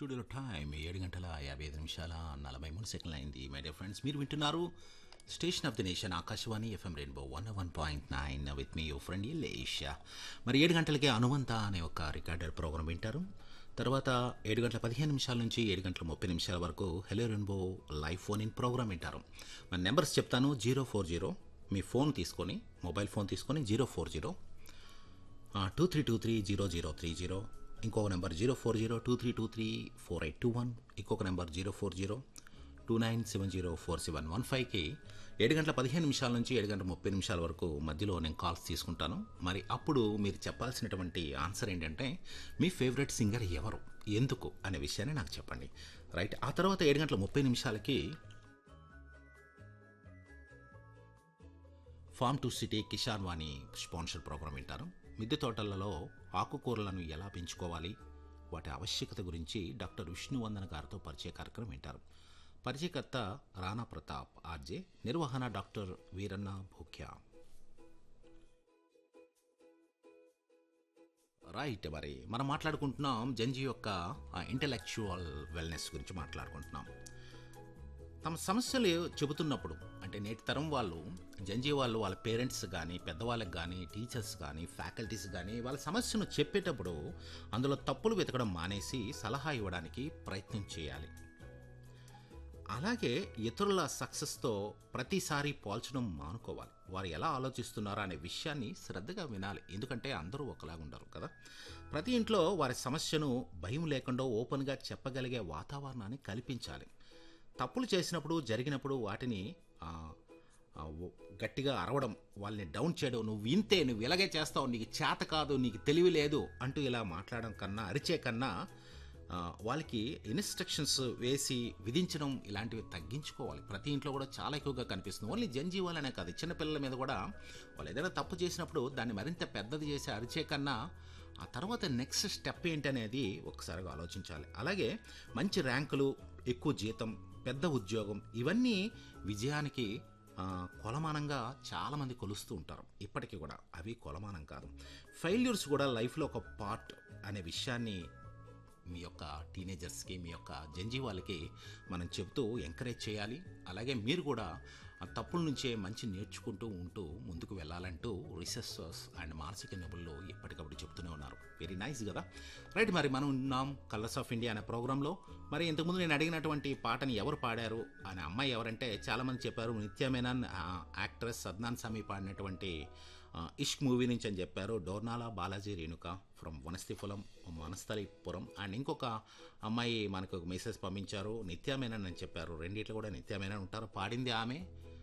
స్టూడియోలో టైం ఏడు గంటల యాభై ఐదు నిమిషాల నలభై మూడు సెకండ్లు అయింది మై డియర్ ఫ్రెండ్స్ మీరు వింటున్నారు station of the nation Akashvani FM Rainbow one one point nine with మీ యూ ఫ్రెండ్ లేష్ మరి ఏడు గంటలకే అనువంత అనే ఒక రికార్డెడ్ ప్రోగ్రామ్ వింటారు తర్వాత ఏడు గంటల పదిహేను నిమిషాల నుంచి ఏడు గంటల ముప్పై నిమిషాల వరకు hello Rainbow live phone in program వింటారు మన నెంబర్స్ చెప్తాను జీరో ఫోర్ జీరో మీ ఫోన్ తీసుకొని మొబైల్ ఫోన్ తీసుకొని zero four zero two three two three zero zero three zero ఇంకొక number zero four zero two three two three four eight two one ఇంకొక number zero four zero two nine seven zero four seven one ఫైవ్కి ఏడు గంటల పదిహేను నిమిషాల నుంచి ఏడు గంటల ముప్పై నిమిషాల వరకు మధ్యలో నేను కాల్స్ తీసుకుంటాను మరి అప్పుడు మీరు చెప్పాల్సినటువంటి ఆన్సర్ ఏంటంటే మీ ఫేవరెట్ సింగర్ ఎవరు ఎందుకు అనే విషయాన్ని నాకు చెప్పండి రైట్ ఆ తర్వాత ఏడు గంటల ముప్పై నిమిషాలకి farm to city Kisan Vani sponsor program వింటారు మిద్దె తోటలలో ఆకుకూరలను ఎలా పెంచుకోవాలి వాటి ఆవశ్యకత గురించి డాక్టర్ విష్ణువందన గారితో పరిచయ కార్యక్రమం వింటారు పరిచయకర్త రాణా ప్రతాప్ ఆర్జే నిర్వహణ డాక్టర్ వీరన్న భూక్యా రైట్ మరి మనం మాట్లాడుకుంటున్నాం జంజీ యొక్క ఇంటలెక్చువల్ వెల్నెస్ గురించి మాట్లాడుకుంటున్నాం తమ సమస్యలు చెబుతున్నప్పుడు అంటే నేటి తరం వాళ్ళు జంజీ వాళ్ళు వాళ్ళ పేరెంట్స్ కానీ పెద్దవాళ్ళకి కానీ టీచర్స్ కానీ ఫ్యాకల్టీస్ కానీ వాళ్ళ సమస్యను చెప్పేటప్పుడు అందులో తప్పులు వెతకడం మానేసి సలహా ఇవ్వడానికి ప్రయత్నం చేయాలి అలాగే ఇతరుల సక్సెస్తో ప్రతిసారి పోల్చడం మానుకోవాలి వారు ఎలా ఆలోచిస్తున్నారా అనే విషయాన్ని శ్రద్ధగా వినాలి ఎందుకంటే అందరూ ఒకలాగా ఉండరు కదా ప్రతి ఇంట్లో వారి సమస్యను భయం లేకుండా ఓపెన్గా చెప్పగలిగే వాతావరణాన్ని కల్పించాలి తప్పులు చేసినప్పుడు జరిగినప్పుడు వాటిని ఆ, ఆ, ఓ- గట్టిగా అరవడం వాళ్ళని డౌన్ చేయడం నువ్వు ఇంతే నువ్వు ఇలాగే చేస్తావు నీకు చేత కాదు నీకు తెలివి లేదు అంటూ ఇలా మాట్లాడడం కన్నా అరిచే కన్నా ఆ, వాళ్ళకి ఇన్స్ట్రక్షన్స్ వేసి విధించడం ఇలాంటివి తగ్గించుకోవాలి ప్రతి ఇంట్లో కూడా చాలా ఎక్కువగా కనిపిస్తుంది ఓన్లీ జనజీవాలనే కాదు చిన్నపిల్లల మీద కూడా వాళ్ళు ఏదైనా తప్పు చేసినప్పుడు దాన్ని మరింత పెద్దది చేసి అరిచే కన్నా ఆ తర్వాత నెక్స్ట్ స్టెప్ ఏంటనేది ఒకసారిగా ఆలోచించాలి అలాగే మంచి ర్యాంకులు ఎక్కువ జీతం పెద్ద ఉద్యోగం ఇవన్నీ విజయానికి ఆ, కొలమానంగా చాలామంది కొలుస్తూ ఉంటారు ఇప్పటికీ కూడా అవి కొలమానం కాదు ఫెయిల్యూర్స్ కూడా లైఫ్లో ఒక పార్ట్ అనే విషయాన్ని మీ యొక్క టీనేజర్స్కి మీ యొక్క జంజీవాళ్ళకి మనం చెబుతూ ఎంకరేజ్ చేయాలి అలాగే మీరు కూడా ఆ తప్పుల నుంచే మంచి నేర్చుకుంటూ ఉంటూ ముందుకు వెళ్ళాలంటూ రీసెర్చర్స్ అండ్ మానసిక నిపుణులు ఎప్పటికప్పుడు చెప్తూనే ఉన్నారు వెరీ నైస్ కదా రైట్ మరి మనం ఉన్నాం కలర్స్ ఆఫ్ ఇండియా అనే ప్రోగ్రాంలో మరి ఇంతకుముందు నేను అడిగినటువంటి పాటని ఎవరు పాడారు అనే అమ్మాయి ఎవరంటే చాలామంది చెప్పారు నిత్యమేనన్ యాక్ట్రెస్ సద్నాన్ సామి పాడినటువంటి ఆ, ఇష్క్ మూవీ నుంచి అని చెప్పారు డోర్నాల బాలాజీ రేణుక ఫ్రమ్ వనస్థిపురం వనస్థలిపురం అండ్ ఇంకొక అమ్మాయి మనకు ఒక మెసేజ్ పంపించారు నిత్యమేనన్ అని చెప్పారు రెండిట్లో కూడా నిత్యమేనన్ ఉంటారు పాడింది ఆమె